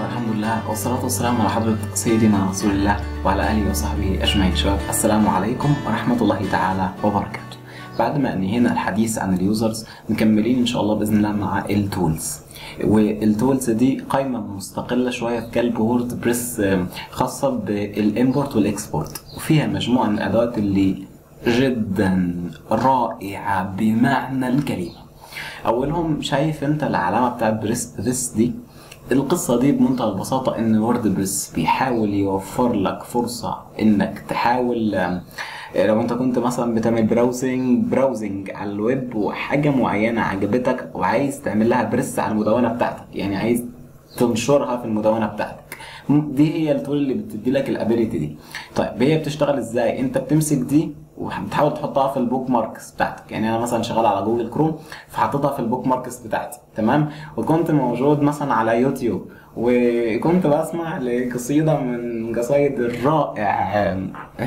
والحمد لله والصلاة والسلام على حضرة سيدنا رسول الله وعلى آله وصحبه أجمعين شباب السلام عليكم ورحمة الله تعالى وبركاته بعد ما انهينا الحديث عن اليوزرز مكملين ان شاء الله باذن الله مع التولز والتولز دي قائمه مستقله شويه في كلب وورد بريس خاصه بالامبورت والاكسبورت وفيها مجموعه من الادوات اللي جدا رائعه بمعنى الكلمه اولهم شايف انت العلامه بتاعت بريس ذس دي القصه دي بمنتهى البساطه ان وورد بريس بيحاول يوفر لك فرصه انك تحاول لو انت كنت مثلا بتعمل براوزنج براوزنج على الويب وحاجه معينه عجبتك وعايز تعمل لها بريس على المدونه بتاعتك يعني عايز تنشرها في المدونه بتاعتك دي هي التول اللي بتدي لك الابيليتي دي طيب هي بتشتغل ازاي انت بتمسك دي وبتحاول تحطها في البوك ماركس بتاعتك يعني انا مثلا شغال على جوجل كروم فحطيتها في البوك ماركس بتاعتي تمام وكنت موجود مثلا على يوتيوب وكنت بسمع لقصيده من قصايد الرائع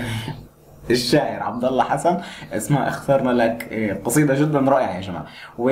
الشاعر عبد الله حسن اسمها اخترنا لك قصيده جدا رائعه يا جماعه و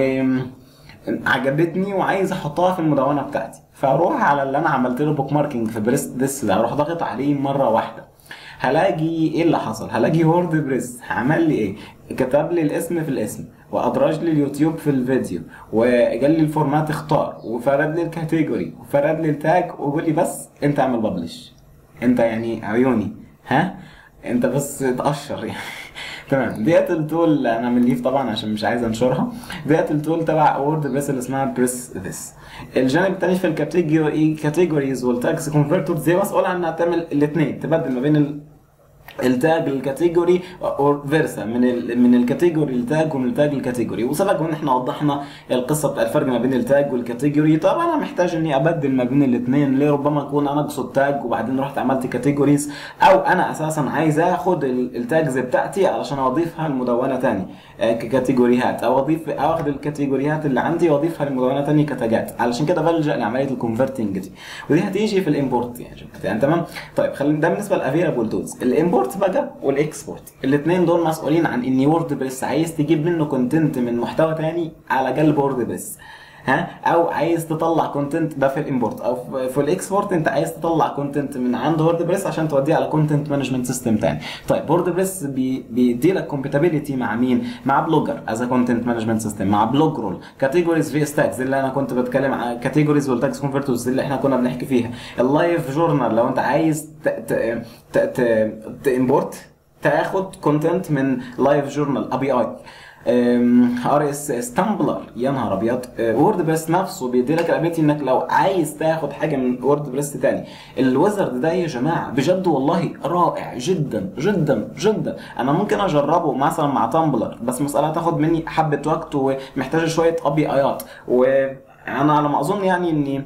عجبتني وعايز احطها في المدونه بتاعتي فاروح على اللي انا عملت له بوك ماركينج في بريست ديس ده اروح ضاغط عليه مره واحده هلاقي ايه اللي حصل هلاقي وورد بريس عمل لي ايه كتب لي الاسم في الاسم وادرج لي اليوتيوب في الفيديو وقال لي الفورمات اختار وفرد لي الكاتيجوري وفرد لي التاج وقول لي بس انت اعمل ببلش انت يعني عيوني ها انت بس تقشر يعني تمام ديت التول انا من ليف طبعا عشان مش عايز انشرها ديت التول تبع وورد بريس اللي اسمها بريس ذس الجانب الثاني في الكاتيجوري كاتيجوريز والتاجز كونفرتورز دي مسؤوله عنها تعمل الاثنين تبدل ما بين ال... التاج الكاتيجوري او فيرسا من ال من الكاتيجوري للتاج ومن التاج للكاتيجوري وسبق ان احنا وضحنا القصه بتاع الفرق ما بين التاج والكاتيجوري طبعا انا محتاج اني ابدل ما بين الاثنين ليه ربما اكون انا اقصد تاج وبعدين رحت عملت كاتيجوريز او انا اساسا عايز اخد التاجز بتاعتي علشان اضيفها لمدونه ثاني ككاتيجوريات او اضيف اخد الكاتيجوريات اللي عندي واضيفها لمدونه ثانيه كتاجات علشان كده بلجا لعمليه الكونفرتنج دي ودي هتيجي في الامبورت يعني, يعني تمام طيب خلينا ده بالنسبه للافيلابل تولز الامبورت بقى والاكسبورت الاثنين دول مسؤولين عن ان وورد بريس عايز تجيب منه كونتنت من محتوى تاني على قلب وورد بريس ها او عايز تطلع كونتنت ده في الامبورت او في الاكسبورت انت عايز تطلع كونتنت من عند وورد بريس عشان توديه على كونتنت مانجمنت سيستم تاني طيب وورد بريس بي بيدي لك كومباتيبيليتي مع مين مع بلوجر از كونتنت مانجمنت سيستم مع بلوج رول كاتيجوريز في ستاكس اللي انا كنت بتكلم عن كاتيجوريز والتاكس كونفرترز اللي احنا كنا بنحكي فيها اللايف جورنال لو انت عايز تامبورت تاخد كونتنت من لايف جورنال ابي اي ار اس اس تمبلر يا نهار ابيض وورد بريس نفسه بيدي لك الابيلتي انك لو عايز تاخد حاجه من وورد بريس تاني الويزرد ده يا جماعه بجد والله رائع جدا جدا جدا انا ممكن اجربه مثلا مع تمبلر بس مساله تاخد مني حبه وقت ومحتاجه شويه ابي ايات وانا على ما اظن يعني اني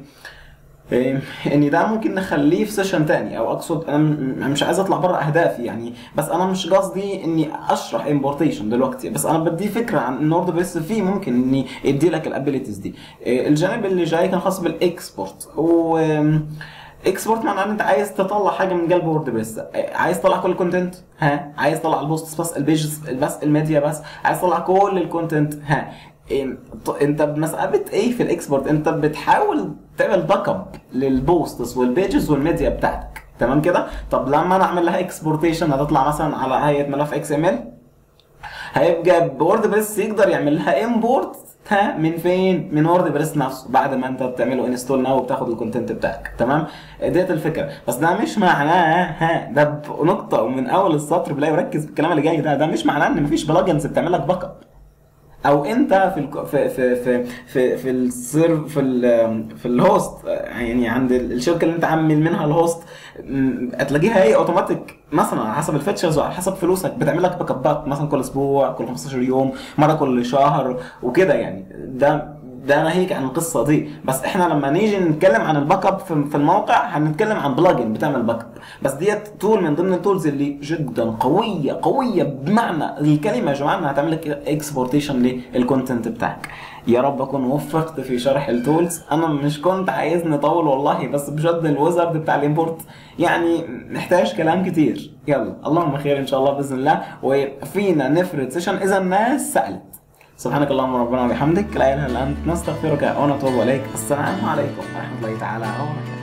ان ده ممكن نخليه في سيشن تاني او اقصد انا مش عايز اطلع بره اهدافي يعني بس انا مش قصدي اني اشرح امبورتيشن دلوقتي بس انا بدي فكره عن ان وورد بريس فيه ممكن اني يدي لك الابيليتيز دي الجانب اللي جاي كان خاص بالاكسبورت و اكسبورت معناه ان انت عايز تطلع حاجه من قلب وورد بريس عايز تطلع كل الكونتنت ها عايز تطلع البوست بس البيجز بس الميديا بس عايز تطلع كل الكونتنت ها انت بمسألة ايه في الاكسبورت انت بتحاول تعمل باك اب للبوستس والبيجز والميديا بتاعتك تمام كده طب لما انا اعمل لها اكسبورتيشن هتطلع مثلا على هيئه ملف اكس ام ال هيبقى بورد بريس يقدر يعمل لها امبورت ها من فين؟ من وورد بريس نفسه بعد ما انت بتعمله انستول ناو وبتاخد الكونتنت بتاعك تمام؟ ديت الفكره بس ده مش معناه ها ده بنقطه ومن اول السطر بلاقي ركز بالكلام اللي جاي ده ده مش معناه ان مفيش بلجنز بتعمل لك باك اب او انت في ال في في في في في السيرف في ال في الهوست يعني عند الشركه اللي انت عامل منها الهوست هتلاقيها هي اوتوماتيك مثلا على حسب الفيتشرز وعلى حسب فلوسك بتعمل لك باك ابات مثلا كل اسبوع كل 15 يوم مره كل شهر وكده يعني ده ده ناهيك عن القصه دي بس احنا لما نيجي نتكلم عن الباك اب في الموقع هنتكلم عن بلجن بتعمل باك اب بس ديت تول من ضمن التولز اللي جدا قويه قويه بمعنى الكلمه يا جماعه انها هتعمل لك اكسبورتيشن للكونتنت بتاعك يا رب اكون وفقت في شرح التولز انا مش كنت عايز نطول والله بس بجد الويزرد بتاع الامبورت يعني محتاج كلام كتير يلا اللهم خير ان شاء الله باذن الله وفينا نفرد سيشن اذا الناس سالت سبحانك اللهم ربنا وبحمدك لا اله الا انت نستغفرك ونتوب اليك السلام عليكم ورحمه الله تعالى وبركاته